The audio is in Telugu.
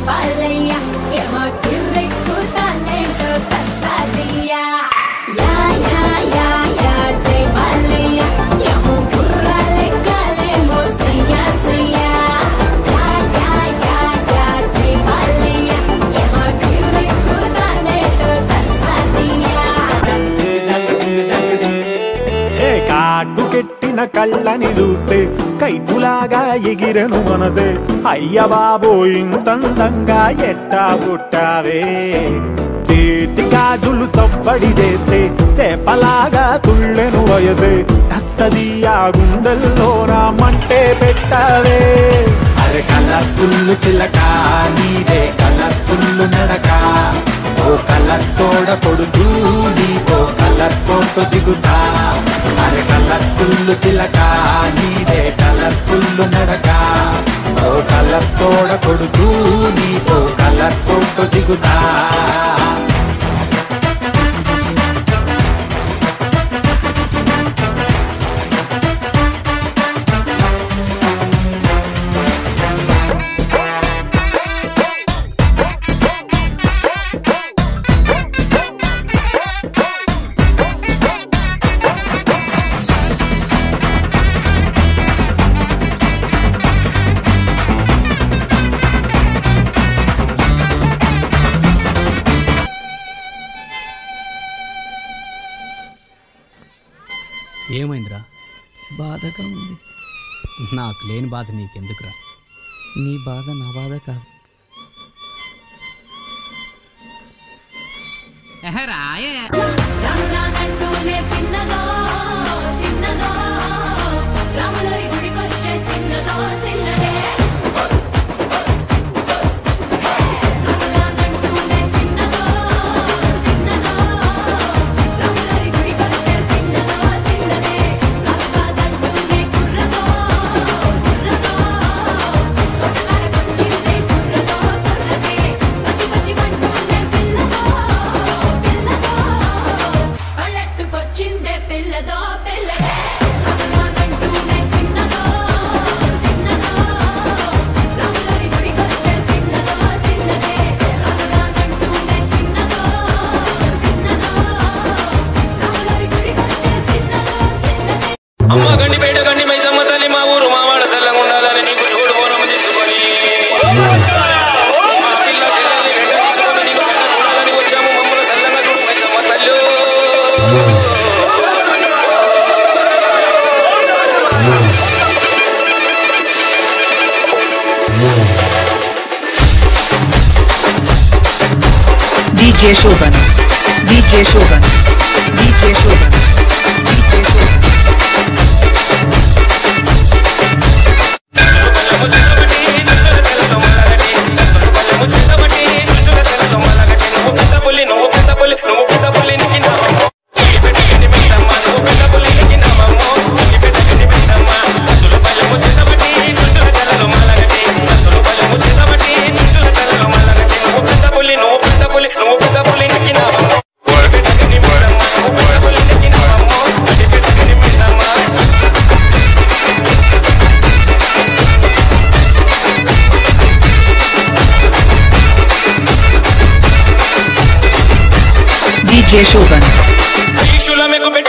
బాలయ్య ఏమో కిర్రెక్కుతానేటో తస్సాదియ్యా యా యా యా యా జై బాలయ్య ఏమో గుర్రాలెక్కాలేమో సయ్యా సయ్యా యా యా యా యా జై బాలయ్య ఏమో కిర్రెక్కుతానేటో తస్సాదియ్యా ఏ కాటు కెట్టిన కళ్ళని చూస్తే కైటులాగా ఎగిరెను మనసే అయ్య బాబో ఇంతందంగా ఎట్టా పుట్టావే చేతి గాజులు సవ్వడి చేస్తే చేపలాగా తుళ్ళెను వయసే తస్సదియా గుండెల్లో నా మంటే పెట్టావే అరే కలర్ఫుల్ చిలక నీదే కలర్ఫుల్ నడక ఓ కలర్ సోడ కొడుతూ నీతో కలర్ ఫోటో దిగుతా అరే కలర్ఫుల్ చిలక నీదే కలర్ఫుల్ నడక ఓ కలర్ సోడ కొడుతూ నీతో కలర్ ఫోటో దిగుతా ఏమైందిరా బాధగా ఉంది నాకు లేని బాధ నీకెందుకురా నీ బాధ నా బాధ కాదు రామురానంటూనే చిన్నదో చిన్నదో రాములరి గుడికొచ్చే చిన్నదో చిన్నదే రామురానంటూనే చిన్నదో చిన్నదో రాములరి గుడికొచ్చే చిన్నదో చిన్నదే కాకాదంటూనే కుర్రదో కుర్రదో కొట్టనాడకొచ్చిందే కుర్రదో కుర్రదే పచ్చి పచ్చి మంటూనే పిల్లదో పిల్లదో పల్లెట్టుకొచ్చిందే పిల్లదో పిల్లదే రామురానంటూనే చిన్నదో చిన్నదో రాములరి గుడికొచ్చే చిన్నదో చిన్నదే రామురానంటూనే చిన్నదో చిన్నదో రాములరి గుడికొచ్చే చిన్నదో చిన్నదే అమ్మ గండి బయట గండి మైసమ్మ తల్లి మా ఊరు మా వాడ సల్లంగా ఉండాలని నీకు తోడు బోనం తీసుకొని మా పిల్ల చెల్లెల్ని వెంట తీసుకొని నీకు వెంట చూడాలని వచ్చాము మమ్మల్ని సల్లంగా చూడు మైసమ్మ తల్లు DJ Shogun. DJ Shogun. DJ Shogun. DJ Shogun. నువ్వు పెద్ద పులి నువ్వు పెద్ద పులి నువ్వు పెద్ద పులి నీకు నామమ్మో ఈ పెద్ద గండి మైసమ్మ నువ్వు పెద్ద పులి నీకు నామమ్మో ఈ పెద్ద గండి మైసమ్మ అసలు బలము చేతబట్టి దుష్టుల కలలో మాలగట్టి అసలు బలము చేతబట్టి దుష్టుల కలలో మాలగట్టి నువ్వు పెద్ద పులి నువ్వు పెద్ద పులి నువ్వు పెద్ద పులి నీకు నామమ్మో ఈ పెద్ద గండి మైసమ్మ నువ్వు పెద్ద పులి నీకు నామమ్మో ఈ పెద్ద గండి మైసమ్మ DJ Shogun. దీక్షుల మెకు